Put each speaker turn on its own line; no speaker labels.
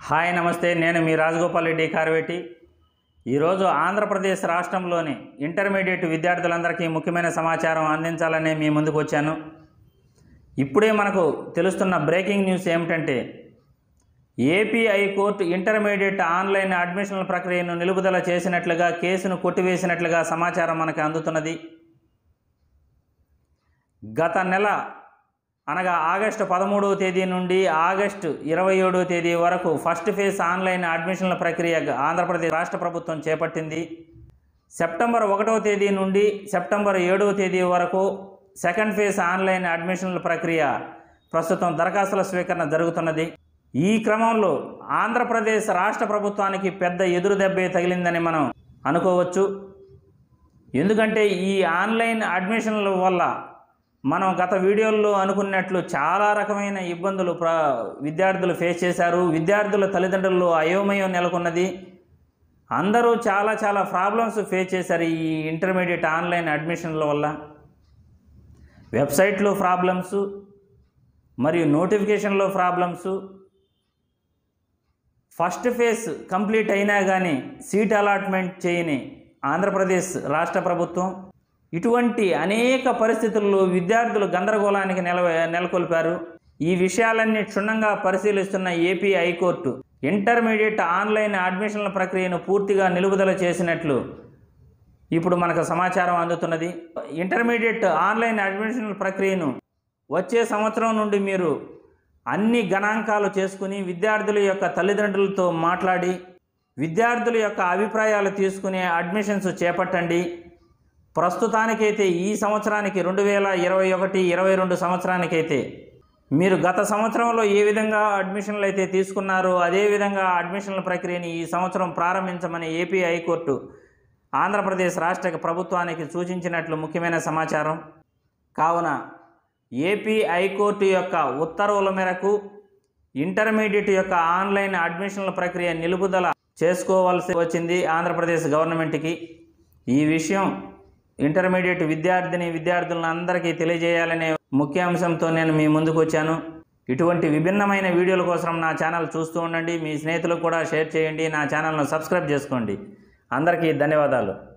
hi నమస్తే నేను మీ రాజగోపాల్ రెడ్డి కార్వేటి ఈరోజు ఆంధ్రప్రదేశ్ రాష్ట్రంలోని ఇంటర్మీడియట్ విద్యార్థులందరికీ ముఖ్యమైన సమాచారం అందించాలని మీ ముందుకు వచ్చాను ఇప్పుడే మనకు తెలుస్తున్న బ్రేకింగ్ న్యూస్ ఏమిటంటే ఏపీ హైకోర్టు ఇంటర్మీడియట్ ఆన్లైన్ అడ్మిషన్ల ప్రక్రియను నిలుపుదల చేసినట్లుగా కేసును కొట్టివేసినట్లుగా సమాచారం మనకు అందుతున్నది గత నెల అనగా ఆగస్టు పదమూడవ తేదీ నుండి ఆగస్టు ఇరవై ఏడవ తేదీ వరకు ఫస్ట్ ఫేజ్ ఆన్లైన్ అడ్మిషన్ల ప్రక్రియ ఆంధ్రప్రదేశ్ రాష్ట్ర ప్రభుత్వం చేపట్టింది సెప్టెంబర్ ఒకటవ తేదీ నుండి సెప్టెంబర్ ఏడవ తేదీ వరకు సెకండ్ ఫేజ్ ఆన్లైన్ అడ్మిషన్ల ప్రక్రియ ప్రస్తుతం దరఖాస్తుల స్వీకరణ జరుగుతున్నది ఈ క్రమంలో ఆంధ్రప్రదేశ్ రాష్ట్ర ప్రభుత్వానికి పెద్ద ఎదురు దెబ్బే తగిలిందని మనం అనుకోవచ్చు ఎందుకంటే ఈ ఆన్లైన్ అడ్మిషన్ల వల్ల మనం గత వీడియోల్లో అనుకున్నట్లు చాలా రకమైన ఇబ్బందులు ప్ర విద్యార్థులు ఫేస్ చేశారు విద్యార్థుల తల్లిదండ్రుల్లో అయోమయం నెలకొన్నది అందరూ చాలా చాలా ప్రాబ్లమ్స్ ఫేస్ చేశారు ఈ ఇంటర్మీడియట్ ఆన్లైన్ అడ్మిషన్ల వల్ల వెబ్సైట్లో ప్రాబ్లమ్స్ మరియు నోటిఫికేషన్లో ప్రాబ్లమ్స్ ఫస్ట్ ఫేజ్ కంప్లీట్ అయినా కానీ సీట్ అలాట్మెంట్ చేయని ఆంధ్రప్రదేశ్ రాష్ట్ర ప్రభుత్వం ఇటువంటి అనేక పరిస్థితుల్లో విద్యార్థులు గందరగోళానికి నెల నెలకొల్పారు ఈ విషయాలన్నీ క్షుణ్ణంగా పరిశీలిస్తున్న ఏపీ హైకోర్టు ఇంటర్మీడియట్ ఆన్లైన్ అడ్మిషన్ల ప్రక్రియను పూర్తిగా నిలుపుదల చేసినట్లు ఇప్పుడు మనకు సమాచారం అందుతున్నది ఇంటర్మీడియట్ ఆన్లైన్ అడ్మిషన్ల ప్రక్రియను వచ్చే సంవత్సరం నుండి మీరు అన్ని గణాంకాలు చేసుకుని విద్యార్థుల యొక్క తల్లిదండ్రులతో మాట్లాడి విద్యార్థుల యొక్క అభిప్రాయాలు తీసుకుని అడ్మిషన్స్ చేపట్టండి ప్రస్తుతానికైతే ఈ సంవత్సరానికి రెండు వేల ఇరవై ఒకటి ఇరవై రెండు సంవత్సరానికైతే మీరు గత సంవత్సరంలో ఏ విధంగా అడ్మిషన్లు అయితే తీసుకున్నారో అదే విధంగా అడ్మిషన్ల ప్రక్రియని ఈ సంవత్సరం ప్రారంభించమని ఏపీ హైకోర్టు ఆంధ్రప్రదేశ్ రాష్ట్ర ప్రభుత్వానికి సూచించినట్లు ముఖ్యమైన సమాచారం కావున ఏపీ హైకోర్టు యొక్క ఉత్తర్వుల మేరకు ఇంటర్మీడియట్ యొక్క ఆన్లైన్ అడ్మిషన్ల ప్రక్రియ నిలుపుదల చేసుకోవాల్సి వచ్చింది ఆంధ్రప్రదేశ్ గవర్నమెంట్కి ఈ విషయం ఇంటర్మీడియట్ విద్యార్థిని విద్యార్థులందరికీ తెలియజేయాలనే ముఖ్య అంశంతో నేను మీ ముందుకు వచ్చాను ఇటువంటి విభిన్నమైన వీడియోల కోసం నా ఛానల్ చూస్తూ ఉండండి మీ స్నేహితులకు కూడా షేర్ చేయండి నా ఛానల్ను సబ్స్క్రైబ్ చేసుకోండి అందరికీ ధన్యవాదాలు